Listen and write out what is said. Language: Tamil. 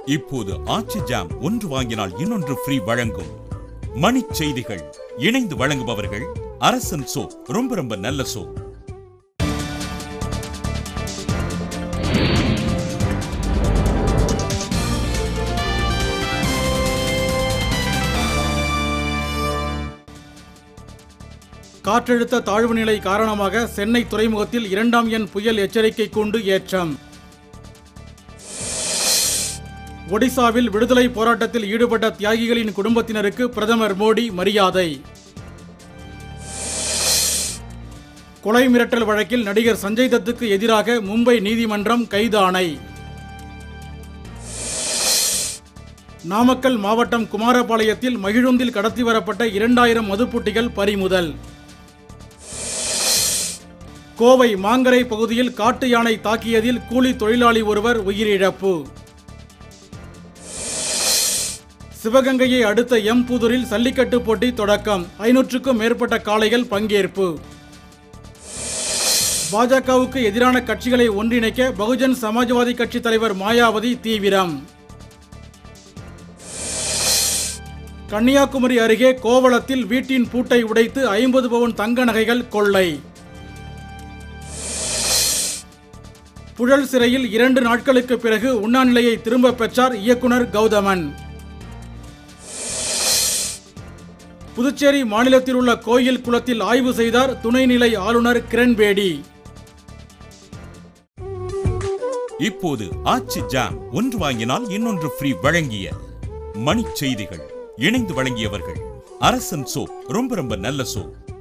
இப்போது ஆச்சி ஜாம் ஒன்று வாங்கினால் இன்னொன்று ஃப்ரீ வழங்கும் மணிச் செய்திகள் இணைந்து வழங்குபவர்கள் அரசன் சோ ரொம்ப ரொம்ப நல்ல சோ காற்றழுத்த தாழ்வு நிலை காரணமாக சென்னை துறைமுகத்தில் இரண்டாம் எண் புயல் எச்சரிக்கை கூண்டு ஏற்றம் ஒடிசாவில் விடுதலை போராட்டத்தில் ஈடுபட்ட தியாகிகளின் குடும்பத்தினருக்கு பிரதமர் மோடி மரியாதை கொலை மிரட்டல் வழக்கில் நடிகர் சஞ்சய் தத்துக்கு எதிராக மும்பை நீதிமன்றம் கைது ஆணை நாமக்கல் மாவட்டம் குமாரபாளையத்தில் மகிழுந்தில் கடத்தி வரப்பட்ட இரண்டாயிரம் மதுப்புட்டிகள் பறிமுதல் கோவை மாங்கரை பகுதியில் காட்டு யானை தாக்கியதில் கூலி தொழிலாளி ஒருவர் உயிரிழப்பு சிவகங்கையை அடுத்த எம்புதூரில் சல்லிக்கட்டு போட்டி தொடக்கம் ஐநூற்றுக்கும் மேற்பட்ட காளைகள் பங்கேற்பு பாஜகவுக்கு எதிரான கட்சிகளை ஒன்றிணைக்க பகுஜன் சமாஜ்வாதி கட்சி தலைவர் மாயாவதி தீவிரம் கன்னியாகுமரி அருகே கோவளத்தில் வீட்டின் பூட்டை உடைத்து ஐம்பது பவுன் தங்க நகைகள் கொள்ளை புழல் சிறையில் இரண்டு நாட்களுக்கு பிறகு உண்ணாநிலையை திரும்பப் பெற்றார் இயக்குனர் கௌதமன் புதுச்சேரி மாநிலத்தில் உள்ள கோயில் குளத்தில் ஆய்வு செய்தார் துணைநிலை ஆளுநர் கிரண்பேடி இப்போது ஆச்சி ஜாம் ஒன்று வாங்கினால் இன்னொன்று ஃப்ரீ வழங்கிய மணிச் செய்திகள் இணைந்து வழங்கியவர்கள் அரசன் சோ ரொம்ப ரொம்ப நல்ல சோ